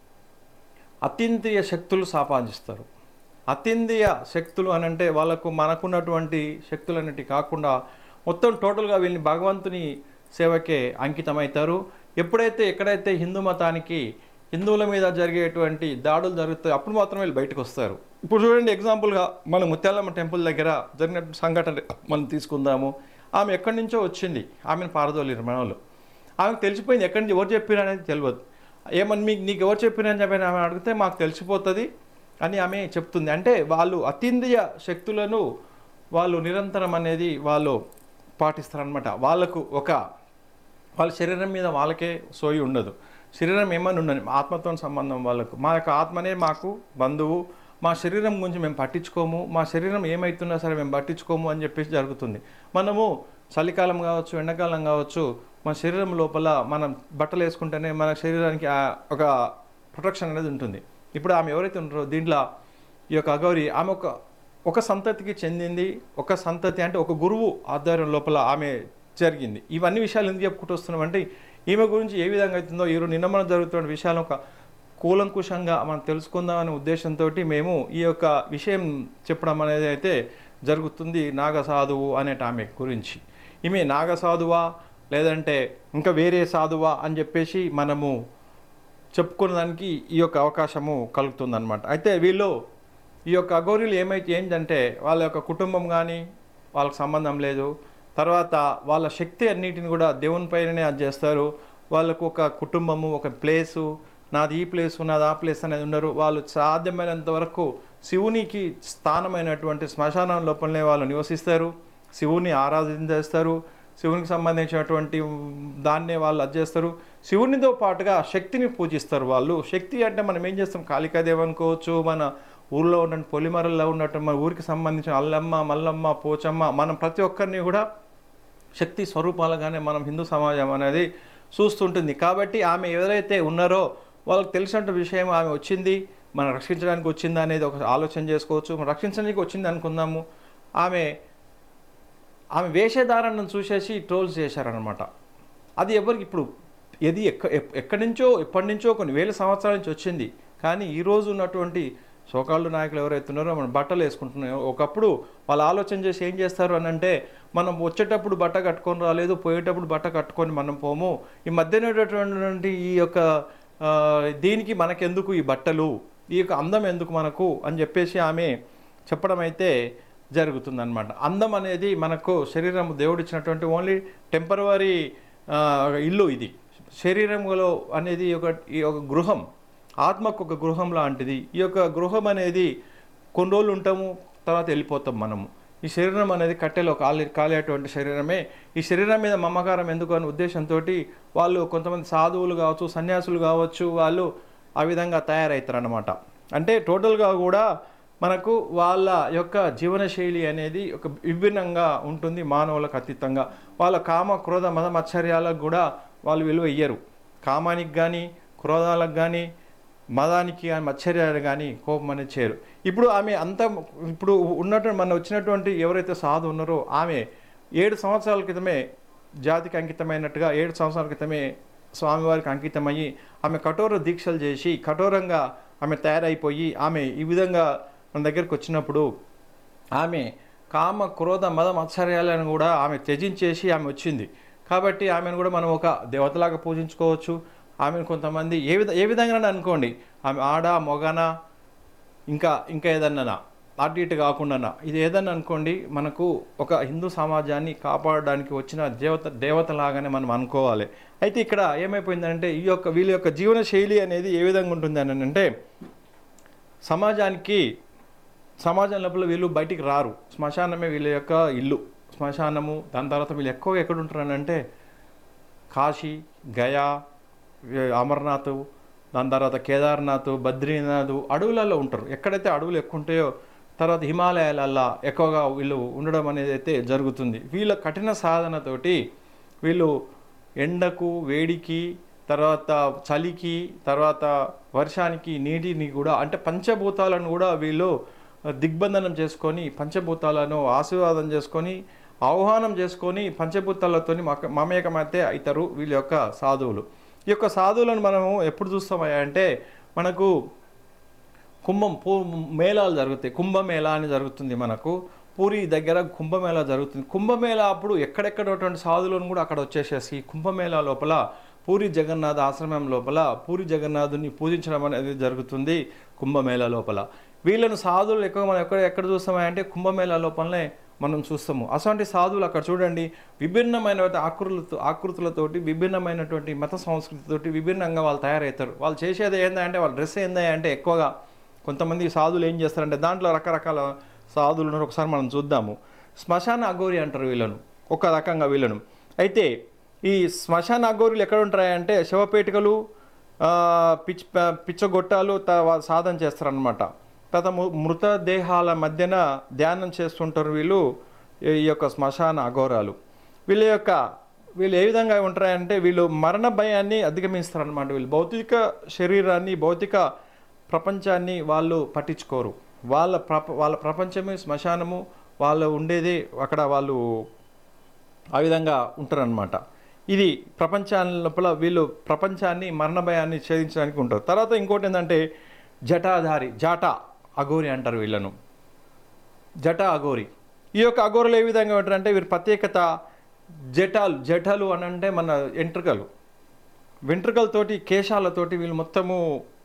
అతీంద్రియ శక్తులు సంపాదిస్తారు అతీంద్రియ శక్తులు అని అంటే వాళ్ళకు మనకున్నటువంటి శక్తులు అనేటివి కాకుండా మొత్తం టోటల్గా వీళ్ళని భగవంతుని సేవకే అంకితమవుతారు ఎప్పుడైతే ఎక్కడైతే హిందూ మతానికి హిందువుల మీద జరిగేటువంటి దాడులు జరుగుతాయి అప్పుడు మాత్రం వీళ్ళు బయటకు వస్తారు ఇప్పుడు చూడండి ఎగ్జాంపుల్గా మన ముత్యాలమ్మ టెంపుల్ దగ్గర జరిగిన సంఘటన మనం తీసుకుందాము ఆమె ఎక్కడి నుంచో వచ్చింది ఆమెను పారదోలేరు మనోళ్ళు ఆమెకు తెలిసిపోయింది ఎక్కడి నుంచి ఎవరు చెప్పారు అనేది తెలియదు ఏమని మీకు నీకు ఎవరు చెప్పిరని చెప్పి ఆమె అడిగితే మాకు తెలిసిపోతుంది అని ఆమె చెప్తుంది అంటే వాళ్ళు అతీంద్రియ శక్తులను వాళ్ళు నిరంతరం అనేది వాళ్ళు పాటిస్తారనమాట వాళ్ళకు ఒక వాళ్ళ శరీరం మీద వాళ్ళకే సోయి ఉండదు శరీరం ఏమని ఉండదు ఆత్మతో సంబంధం వాళ్ళకు మా యొక్క ఆత్మనే మాకు బంధువు మా శరీరం గురించి మేము పట్టించుకోము మా శరీరం ఏమవుతున్నా సరే మేము పట్టించుకోము అని చెప్పేసి జరుగుతుంది మనము చలికాలం కావచ్చు ఎండాకాలం కావచ్చు మన శరీరం లోపల మనం బట్టలు వేసుకుంటేనే మన శరీరానికి ఆ ఒక ప్రొటెక్షన్ అనేది ఉంటుంది ఇప్పుడు ఆమె ఎవరైతే ఉంటారో దీంట్లో ఈ యొక్క అగౌరి ఆమె ఒక ఒక సంతతికి చెందింది ఒక సంతతి అంటే ఒక గురువు ఆధ్వర్యం లోపల ఆమె జరిగింది ఇవన్నీ విషయాలు ఎందుకు చెప్పుకుంటూ వస్తున్నాం అంటే ఈమె గురించి ఏ విధంగా అవుతుందో ఈరోజు నిన్న మనం జరుగుతున్న విషయాలు ఒక కూలంకుషంగా మనం తెలుసుకుందామనే ఉద్దేశంతో మేము ఈ యొక్క విషయం చెప్పడం అనేది అయితే జరుగుతుంది నాగసాధువు అనేట ఆమె గురించి ఈమె నాగసాధువా లేదంటే ఇంకా వేరే సాధువా అని చెప్పేసి మనము చెప్పుకునేదానికి ఈ యొక్క అవకాశము కలుగుతుందన్నమాట అయితే వీళ్ళు ఈ యొక్క అఘోరీలు ఏమైతే ఏంటంటే వాళ్ళ యొక్క కుటుంబం కానీ వాళ్ళకి సంబంధం లేదు తర్వాత వాళ్ళ శక్తి అన్నిటిని కూడా దేవుని పైననే అది చేస్తారు వాళ్ళకు ఒక కుటుంబము ఒక ప్లేసు నాది ఈ ప్లేసు నాది ఆ ప్లేస్ అనేది ఉండరు వాళ్ళు సాధ్యమైనంత వరకు శివునికి స్థానమైనటువంటి శ్మశానం లోపలనే వాళ్ళు నివసిస్తారు శివుని ఆరాధన చేస్తారు శివునికి సంబంధించినటువంటి దాన్నే వాళ్ళు అది చేస్తారు శివునితో పాటుగా శక్తిని పూజిస్తారు వాళ్ళు శక్తి అంటే మనం ఏం చేస్తాం కాళికాదేవి అనుకోవచ్చు మన ఊర్లో ఉన్న పొలిమరల్లో ఉన్నట్టు మన ఊరికి సంబంధించిన అల్లమ్మ మల్లమ్మ పోచమ్మ మనం ప్రతి ఒక్కరిని కూడా శక్తి స్వరూపాలుగానే మనం హిందూ సమాజం అనేది చూస్తుంటుంది కాబట్టి ఆమె ఎవరైతే ఉన్నారో వాళ్ళకి తెలిసినట్టు విషయం ఆమె వచ్చింది మనం రక్షించడానికి వచ్చిందా అనేది ఒక ఆలోచన చేసుకోవచ్చు మనం రక్షించడానికి వచ్చింది అనుకుందాము ఆమె ఆమె వేషధారణను చూసేసి ట్రోల్స్ చేశారనమాట అది ఎవరికి ఇప్పుడు ఇది ఎక్క ఎప్- ఎక్కడి నుంచో ఎప్పటి నుంచో కొన్ని వేల సంవత్సరాల నుంచి వచ్చింది కానీ ఈ రోజు ఉన్నటువంటి సోకాళ్ళు నాయకులు ఎవరైతే ఉన్నారో మనం బట్టలు వేసుకుంటున్నాం ఒకప్పుడు వాళ్ళు ఆలోచన చేసి ఏం చేస్తారు అని అంటే మనం వచ్చేటప్పుడు బట్ట కట్టుకొని రాలేదు పోయేటప్పుడు బట్ట కట్టుకొని మనం పోము ఈ మధ్యన ఉన్నటువంటి ఈ యొక్క ఆ, దీనికి మనకెందుకు ఈ బట్టలు ఈ యొక్క అందం ఎందుకు మనకు అని చెప్పేసి ఆమె చెప్పడం అయితే జరుగుతుందన్నమాట అందం అనేది మనకు శరీరం దేవుడిచ్చినటువంటి ఓన్లీ టెంపరవరీ ఇల్లు ఇది శరీరంలో అనేది ఒక ఈ ఒక గృహం ఆత్మకు ఒక గృహం లాంటిది ఈ యొక్క గృహం అనేది కొన్ని రోజులు ఉంటాము తర్వాత వెళ్ళిపోతాం మనము ఈ శరీరం అనేది కట్టెలో కాలి కాలేటువంటి శరీరమే ఈ శరీరం మీద మమకారం ఎందుకు అనే ఉద్దేశంతో వాళ్ళు కొంతమంది సాధువులు కావచ్చు సన్యాసులు కావచ్చు వాళ్ళు ఆ విధంగా తయారవుతారన్నమాట అంటే టోటల్గా కూడా మనకు వాళ్ళ యొక్క జీవనశైలి అనేది ఒక విభిన్నంగా ఉంటుంది మానవులకు అతీతంగా వాళ్ళ కామ క్రోధ మద మత్సర్యాలకు కూడా వాళ్ళు విలువ ఇయ్యరు కామానికి కానీ క్రోధాలకు కానీ మదానికి కానీ మత్సర్యాలు కానీ కోపం అనేది చేయరు ఇప్పుడు ఆమె అంత ఇప్పుడు ఉన్నటువంటి మన వచ్చినటువంటి ఎవరైతే సాధు ఉన్నారో ఆమె ఏడు సంవత్సరాల క్రితమే జాతికి అంకితమైనట్టుగా ఏడు సంవత్సరాల క్రితమే స్వామివారికి అంకితమయ్యి ఆమె కఠోర దీక్షలు చేసి కఠోరంగా ఆమె తయారైపోయి ఆమె ఈ విధంగా మన దగ్గరికి వచ్చినప్పుడు ఆమె కామ క్రోధ మద మత్సర్యాలను కూడా ఆమె త్యజించేసి ఆమె వచ్చింది కాబట్టి ఆమెను కూడా మనం ఒక దేవతలాగా పూజించుకోవచ్చు ఆమెను కొంతమంది ఏ విధ ఏ విధంగా అనుకోండి ఆమె ఆడ మొగన ఇంకా ఇంకా ఏదన్నా అటు ఇటు కాకుండా ఇది ఏదన్నా అనుకోండి మనకు ఒక హిందూ సమాజాన్ని కాపాడడానికి వచ్చిన దేవత దేవతలాగానే మనం అనుకోవాలి అయితే ఇక్కడ ఏమైపోయిందంటే ఈ యొక్క వీళ్ళ యొక్క జీవన శైలి అనేది ఏ విధంగా ఉంటుంది అని అంటే సమాజానికి సమాజం లోపల వీళ్ళు బయటికి రారు శ్మశానమే వీళ్ళ యొక్క ఇల్లు శ్మశానము దాని తర్వాత వీళ్ళు ఎక్కువగా ఎక్కడ ఉంటారనంటే కాశీ గయా ఏ, అమర్నాథ్ దాని తర్వాత కేదార్నాథ్ బద్రీనాథ్ అడవులలో ఉంటారు ఎక్కడైతే అడవులు ఎక్కువ ఉంటాయో తర్వాత హిమాలయాలల్లో ఎక్కువగా వీళ్ళు ఉండడం అనేది అయితే జరుగుతుంది వీళ్ళ కఠిన సాధనతోటి వీళ్ళు ఎండకు వేడికి తర్వాత చలికి తర్వాత వర్షానికి నీటిని కూడా అంటే పంచభూతాలను కూడా వీళ్ళు దిగ్బంధనం చేసుకొని పంచభూతాలను ఆశీర్వాదం చేసుకొని ఆహ్వానం చేసుకొని పంచభూతాలతో మమేకమైతే అవుతారు వీళ్ళ యొక్క సాధువులు ఈ యొక్క సాధువులను మనము ఎప్పుడు చూస్తామయ్యా అంటే మనకు కుంభం పూ మేళాలు జరుగుతాయి కుంభమేళా అని జరుగుతుంది మనకు పూరి దగ్గర కుంభమేళా జరుగుతుంది కుంభమేళా అప్పుడు ఎక్కడెక్కడ ఉన్నటువంటి సాధువులను కూడా అక్కడ వచ్చేసేసి కుంభమేళా లోపల పూరి జగన్నాథ ఆశ్రమం లోపల పూరి జగన్నాథుని పూజించడం అనేది జరుగుతుంది కుంభమేళా లోపల వీళ్ళను సాధువులు ఎక్కువ మనం ఎక్కడ ఎక్కడ చూస్తామంటే కుంభమేళా లోపలనే మనం చూస్తాము అటువంటి సాధువులు అక్కడ చూడండి విభిన్నమైన ఆకృతులతో ఆకృతులతోటి విభిన్నమైనటువంటి మత సంస్కృతితోటి విభిన్నంగా వాళ్ళు తయారవుతారు వాళ్ళు చేసేది ఏంటంటే వాళ్ళ డ్రెస్ ఏందా అంటే ఎక్కువగా కొంతమంది సాధువులు ఏం చేస్తారంటే దాంట్లో రకరకాల సాధువులు ఉన్నారు ఒకసారి మనం చూద్దాము శ్మశాన అఘోరి అంటారు వీళ్ళను ఒక రకంగా వీళ్ళను అయితే ఈ శ్మశాన అఘోరీలు ఎక్కడ ఉంటాయంటే శవపేటికలు ఆ, పిచ్ ప- పిచ్చగొట్టాలు త- వా- సాధన చేస్తారనమాట తర్వాత ము- మృతదేహాల మధ్యన ధ్యానం చేస్తుంటారు వీళ్ళు ఈ ఈ యొక్క శ్మశాన అఘోరాలు వీళ్ళ యొక్క వీళ్ళు ఏ విధంగా ఉంటారంటే వీళ్ళు మరణ భయాన్ని అధిగమిస్తారనమాట వీళ్ళు భౌతిక శరీరాన్ని భౌతిక ప్రపంచాన్ని వాళ్ళు పట్టించుకోరు వాళ్ళ ప్రప వాళ్ళ ప్రపంచమే శ్మశానము వాళ్ళు ఉండేది అక్కడ వాళ్ళు ఆ విధంగా ఉంటారనమాట ఇది ప్రపంచాన్ని లోపల వీళ్ళు ప్రపంచాన్ని మరణ భయాన్ని ఛేదించడానికి ఉంటారు తర్వాత ఇంకోటి ఏంటంటే జటాధారి జాటా అఘోరి అంటారు వీళ్ళను జట అఘోరి ఈ యొక్క అఘోరులు ఏ విధంగా ఉంటారంటే వీరి ప్రత్యేకత జటాలు జటలు అని అంటే మన ఎంట్రుకలు వెంట్రుకలతోటి కేశాలతోటి వీళ్ళు మొత్తము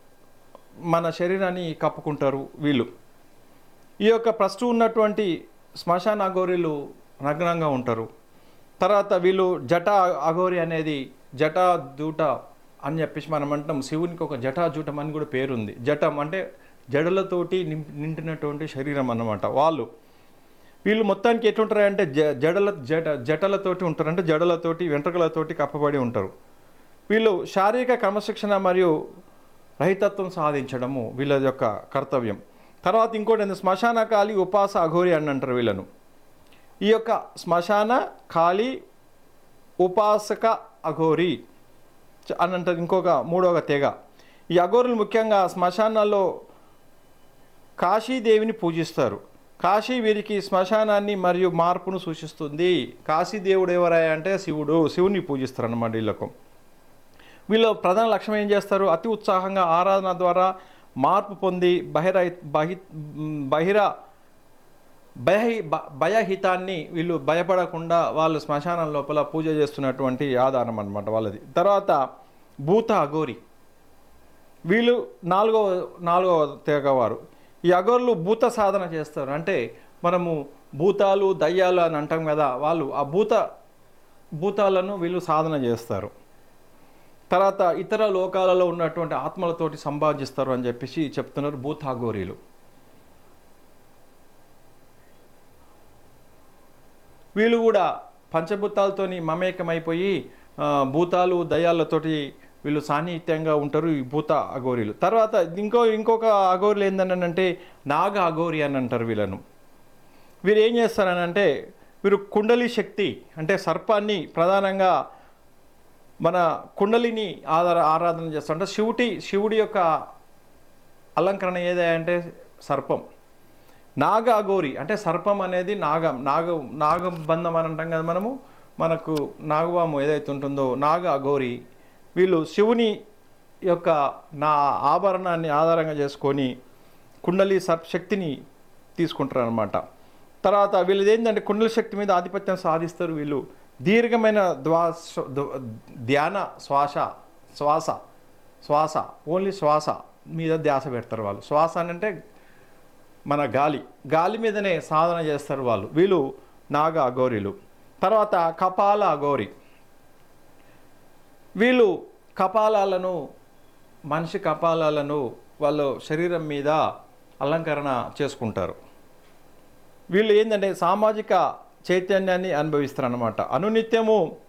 మన శరీరాన్ని కప్పుకుంటారు వీళ్ళు ఈ యొక్క ప్రస్తుతం ఉన్నటువంటి శ్మశాన అఘోరీలు నగ్నంగా ఉంటారు తర్వాత వీళ్ళు జటా అఘోరి అనేది జటా దూట అని చెప్పేసి మనం అంటాం శివునికి ఒక జటా జూటం అని కూడా పేరుంది జటం అంటే జడలతోటి నింపి నిండినటువంటి శరీరం అన్నమాట వాళ్ళు వీళ్ళు మొత్తానికి ఎట్లుంటారంటే జ జడల జట జటలతోటి ఉంటారు అంటే జడలతోటి వెంట్రుకలతోటి కప్పబడి ఉంటారు వీళ్ళు శారీరక క్రమశిక్షణ మరియు రహితత్వం సాధించడము వీళ్ళ యొక్క కర్తవ్యం తర్వాత ఇంకోటి ఏంది శ్మశాన కాళి ఉపాస అఘోరి అని అంటారు వీళ్ళను ఈ యొక్క శ్మశాన కాళి ఉపాసక అఘోరి చ- అని అంటారు ఇంకొక మూడవ తెగ ఈ అఘోరులు ముఖ్యంగా శ్మశానాల్లో కాశీదేవిని పూజిస్తారు కాశీ వీరికి శ్మశానాన్ని మరియు మార్పును సూచిస్తుంది కాశీదేవుడు ఎవరయ్యా అంటే శివుడు శివుని పూజిస్తారు అన్నమాట వీళ్ళకు వీళ్ళు ప్రధాన లక్ష్యం ఏం చేస్తారు అతి ఉత్సాహంగా ఆరాధన ద్వారా మార్పు పొంది బహిర బహి బహిర భయ బ- భయహితాన్ని వీళ్ళు భయపడకుండా వాళ్ళు శ్మశానం లోపల పూజ చేస్తున్నటువంటి ఆధారం అన్నమాట వాళ్ళది తర్వాత భూత అఘోరి వీళ్ళు నాలుగవ నాలుగవ తెగవారు ఈ అఘోరులు భూత సాధన చేస్తారు అంటే మనము భూతాలు దయ్యాలు అని అంటాం కదా వాళ్ళు ఆ భూత భూతాలను వీళ్ళు సాధన చేస్తారు తర్వాత ఇతర లోకాలలో ఉన్నటువంటి ఆత్మలతోటి సంభాషిస్తారు అని చెప్పేసి చెప్తున్నారు భూతాఘోరీలు వీళ్ళు కూడా పంచభూతాలతోని మమేకమైపోయి ఆ, భూతాలు దయాలతోటి వీళ్ళు సాన్నిహిత్యంగా ఉంటారు ఈ భూత అఘోరీలు తర్వాత ఇంకో ఇంకొక అఘోరీలు ఏంటంటే నాగ అఘోరి అని అంటారు వీళ్ళను వీరు ఏం చేస్తారనంటే వీరు కుండలి శక్తి అంటే సర్పాన్ని ప్రధానంగా మన కుండలిని ఆధార ఆరాధన చేస్తారు అంటే శివుడి శివుడి యొక్క అలంకరణ ఏదంటే సర్పం నాగ అఘోరి అంటే సర్పం అనేది నాగం నాగ నాగబంధం అని అంటాం కదా మనము మనకు నాగవాము ఏదైతే ఉంటుందో నాగ అఘోరి వీళ్ళు శివుని యొక్క నా ఆభరణాన్ని ఆధారంగా చేసుకొని కుండలి సర్పశక్తిని తీసుకుంటారు అనమాట తర్వాత వీళ్ళది ఏంటంటే కుండలి శక్తి మీద ఆధిపత్యం సాధిస్తారు వీళ్ళు దీర్ఘమైన ద్వాస ధ్వ- ధ్యాన శ్వాస శ్వాస శ్వాస ఓన్లీ శ్వాస మీద ధ్యాస పెడతారు వాళ్ళు శ్వాస అని అంటే మన గాలి గాలి మీదనే సాధన చేస్తారు వాళ్ళు వీళ్ళు నాగ అఘోరీలు తర్వాత కపాల అఘోరి వీళ్ళు కపాలాలను మనిషి కపాలాలను వాళ్ళు శరీరం మీద అలంకరణ చేసుకుంటారు వీళ్ళు ఏంటంటే సామాజిక చైతన్యాన్ని అనుభవిస్తారు అనమాట అనునిత్యము